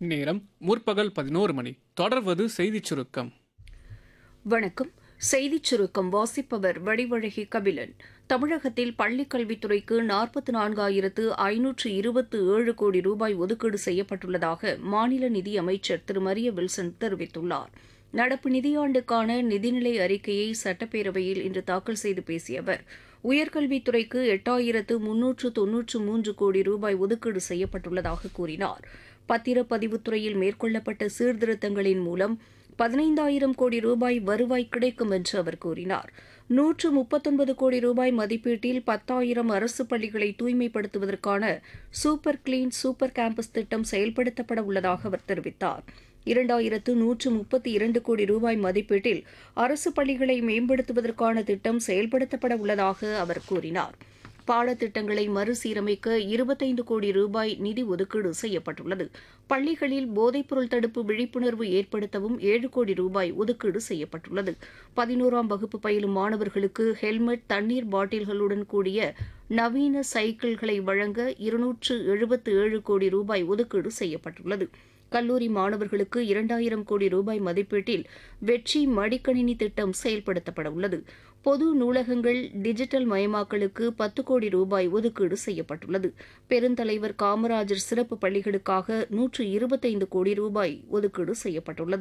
நேரம் முற்பகல் பதினோரு மணி தொடர்வது செய்திச் சுருக்கம் வணக்கம் செய்திச் சுருக்கம் வாசிப்பவர் வடிவழகி கபிலன் தமிழகத்தில் பள்ளிக் கல்வித்துறைக்கு நாற்பத்தி நான்காயிரத்து ஐநூற்று இருபத்து ஏழு கோடி ரூபாய் ஒதுக்கீடு செய்யப்பட்டுள்ளதாக மாநில நிதி அமைச்சர் திரு மரிய வில்சன் தெரிவித்துள்ளார் நடப்பு நிதியாண்டுக்கான நிதிநிலை அறிக்கையை சட்டப்பேரவையில் இன்று தாக்கல் செய்து பேசிய அவர் உயர்கல்வித்துறைக்கு எட்டாயிரத்து முன்னூற்று தொன்னூற்று மூன்று கோடி ரூபாய் ஒதுக்கீடு செய்யப்பட்டுள்ளதாக கூறினார் பத்திரப்பதிவுத்துறையில் மேற்கொள்ளப்பட்ட சீர்திருத்தங்களின் மூலம் பதினைந்தாயிரம் கோடி ரூபாய் வருவாய் கிடைக்கும் என்று அவர் கூறினார் நூற்று முப்பத்தொன்பது கோடி ரூபாய் மதிப்பீட்டில் பத்தாயிரம் அரசு பள்ளிகளை தூய்மைப்படுத்துவதற்கான சூப்பர் கிளீன் சூப்பர் கேம்பஸ் திட்டம் செயல்படுத்தப்பட உள்ளதாக அவர் தெரிவித்தார் இரண்டாயிரத்து நூற்று முப்பத்தி இரண்டு கோடி ரூபாய் மதிப்பீட்டில் அரசு பள்ளிகளை மேம்படுத்துவதற்கான திட்டம் செயல்படுத்தப்பட உள்ளதாக அவர் கூறினார் பாடத்திட்டங்களை மறுசீரமைக்க இருபத்தைந்து கோடி ரூபாய் நிதி ஒதுக்கீடு செய்யப்பட்டுள்ளது பள்ளிகளில் போதைப்பொருள் தடுப்பு விழிப்புணர்வு ஏற்படுத்தவும் ஏழு கோடி ரூபாய் ஒதுக்கீடு செய்யப்பட்டுள்ளது பதினோராம் வகுப்பு பயிலும் மாணவர்களுக்கு ஹெல்மெட் தண்ணீர் பாட்டில்களுடன் கூடிய நவீன சைக்கிள்களை வழங்க இருநூற்று எழுபத்து ஏழு கோடி ரூபாய் ஒதுக்கீடு செய்யப்பட்டுள்ளது கல்லூரி மாணவர்களுக்கு இரண்டாயிரம் கோடி ரூபாய் மதிப்பீட்டில் வெற்றி மடிக்கணினி திட்டம் செயல்படுத்தப்பட உள்ளது பொது நூலகங்கள் டிஜிட்டல் மயமாக்கலுக்கு பத்து கோடி ரூபாய் ஒதுக்கீடு செய்யப்பட்டுள்ளது பெருந்தலைவர் காமராஜர் சிறப்பு பள்ளிகளுக்காக நூற்று இருபத்தைந்து கோடி ரூபாய் ஒதுக்கீடு செய்யப்பட்டுள்ளது